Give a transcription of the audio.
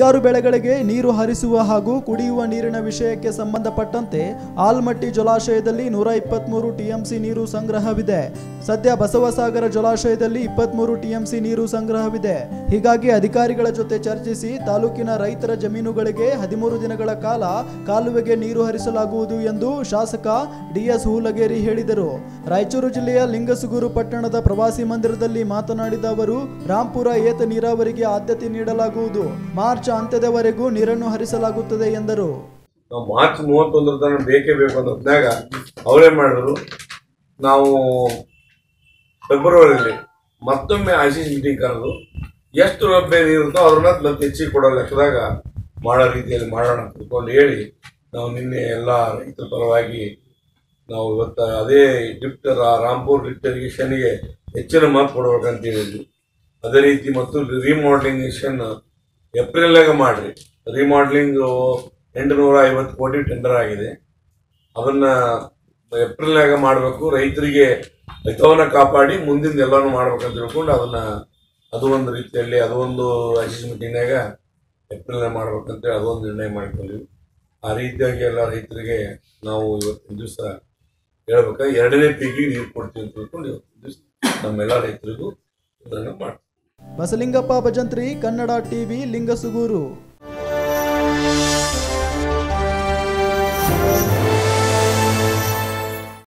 ಹಿಂಗಾರು ಬೆಳೆಗಳಿಗೆ ನೀರು ಹರಿಸುವ ಹಾಗೂ ಕುಡಿಯುವ ನೀರಿನ ವಿಷಯಕ್ಕೆ ಸಂಬಂಧಪಟ್ಟಂತೆ ಆಲ್ಮಟ್ಟಿ ಜಲಾಶಯದಲ್ಲಿ ನೂರ ಇಪ್ಪತ್ಮೂರು ಟಿಎಂಸಿ ನೀರು ಸಂಗ್ರಹವಿದೆ ಸದ್ಯ ಬಸವಸಾಗರ ಜಲಾಶಯದಲ್ಲಿ ಇಪ್ಪತ್ಮೂರು ಟಿಎಂಸಿ ನೀರು ಸಂಗ್ರಹವಿದೆ ಹೀಗಾಗಿ ಅಧಿಕಾರಿಗಳ ಜೊತೆ ಚರ್ಚಿಸಿ ತಾಲೂಕಿನ ರೈತರ ಜಮೀನುಗಳಿಗೆ ಹದಿಮೂರು ದಿನಗಳ ಕಾಲ ಕಾಲುವೆಗೆ ನೀರು ಹರಿಸಲಾಗುವುದು ಎಂದು ಶಾಸಕ ಡಿಎಸ್ ಹೂಲಗೇರಿ ಹೇಳಿದರು ರಾಯಚೂರು ಜಿಲ್ಲೆಯ ಲಿಂಗಸುಗೂರು ಪಟ್ಟಣದ ಪ್ರವಾಸಿ ಮಂದಿರದಲ್ಲಿ ಮಾತನಾಡಿದ ಅವರು ರಾಂಪುರ ಏತ ನೀರಾವರಿಗೆ ಆದ್ಯತೆ ನೀಡಲಾಗುವುದು ಮಾರ್ಚ್ ಅಂತ್ಯದವರೆಗೂ ನೀರನ್ನು ಹರಿಸಲಾಗುತ್ತದೆ ಎಂದರು ನಾವು ಮಾರ್ಚ್ ಮೂವತ್ತೊಂದರ ತನಕ ಬೇಕೇ ಬೇಕು ಅಂತ ಹೊತ್ನ್ಯಾಗ ಅವರೇನ್ ಮಾಡಿದ್ರು ನಾವು ಫೆಬ್ರವರಿಯಲ್ಲಿ ಮತ್ತೊಮ್ಮೆ ಐ ಸಿ ಮೀಟಿಂಗ್ ಕರೆದು ಎಷ್ಟು ಲಭ್ಯ ನೀರುತ್ತೋ ಅದನ್ನ ಮತ್ತೆ ಹೆಚ್ಚಿಗೆ ಕೊಡೋ ಲೆಕ್ಕದಾಗ ಮಾಡೋ ರೀತಿಯಲ್ಲಿ ಮಾಡೋಣ ಅಂತ ತಿಳ್ಕೊಂಡು ಹೇಳಿ ನಾವು ನಿನ್ನೆ ಎಲ್ಲ ರೈತರ ಪರವಾಗಿ ನಾವು ಇವತ್ತು ಅದೇ ಲಿಫ್ಟ್ ರಾಂಪುರ್ ಲಿಫ್ಟ್ ಇರಿಗೇಷನ್ಗೆ ಹೆಚ್ಚಿನ ಮಹತ್ವ ಕೊಡ್ಬೇಕಂತ ಹೇಳಿದ್ವಿ ಅದೇ ರೀತಿ ಮತ್ತು ರಿಮಾಡೆಲಿಂಗೇಷನ್ ಏಪ್ರಿಲ್ನಾಗ ಮಾಡ್ರಿ ರಿಮಾಡೆಲಿಂಗ್ ಎಂಟುನೂರ ಐವತ್ತು ಕೋಟಿ ಟೆಂಡರ್ ಆಗಿದೆ ಅದನ್ನ ಏಪ್ರಿಲ್ನಾಗ ಮಾಡಬೇಕು ರೈತರಿಗೆ ಹಿತವನ್ನ ಕಾಪಾಡಿ ಮುಂದಿನ ಎಲ್ಲಾನು ಮಾಡ್ಬೇಕಂತ ತಿಳ್ಕೊಂಡು ಅದನ್ನ ಅದು ಒಂದು ರೀತಿಯಲ್ಲಿ ಅದು ಒಂದು ಅಸಿಸ್ ಮೀಟಿಂಗ್ನಾಗ ಏಪ್ರಿಲ್ನಾಗ ಮಾಡ್ಬೇಕಂತೇಳಿ ಅದೊಂದು ನಿರ್ಣಯ ಮಾಡ್ಕೊಂಡ್ವಿ ಆ ರೀತಿಯಾಗಿ ಎಲ್ಲ ರೈತರಿಗೆ ನಾವು ಇವತ್ತಿನ ದಿವಸ ಹೇಳ್ಬೇಕ ಎರಡನೇ ಪೀಕಿಗೆ ನೀರು ಕೊಡ್ತೀವಿ ಅಂತ ತಿಳ್ಕೊಂಡು ಇವತ್ತಿನ ದಿವಸ ನಮ್ಮೆಲ್ಲ ರೈತರಿಗೂ ಇದನ್ನ ಮಾಡ್ತೀವಿ ಬಸಲಿಂಗಪ್ಪ ಭಜಂತ್ರಿ ಕನ್ನಡ ಟಿವಿ ಲಿಂಗಸುಗೂರು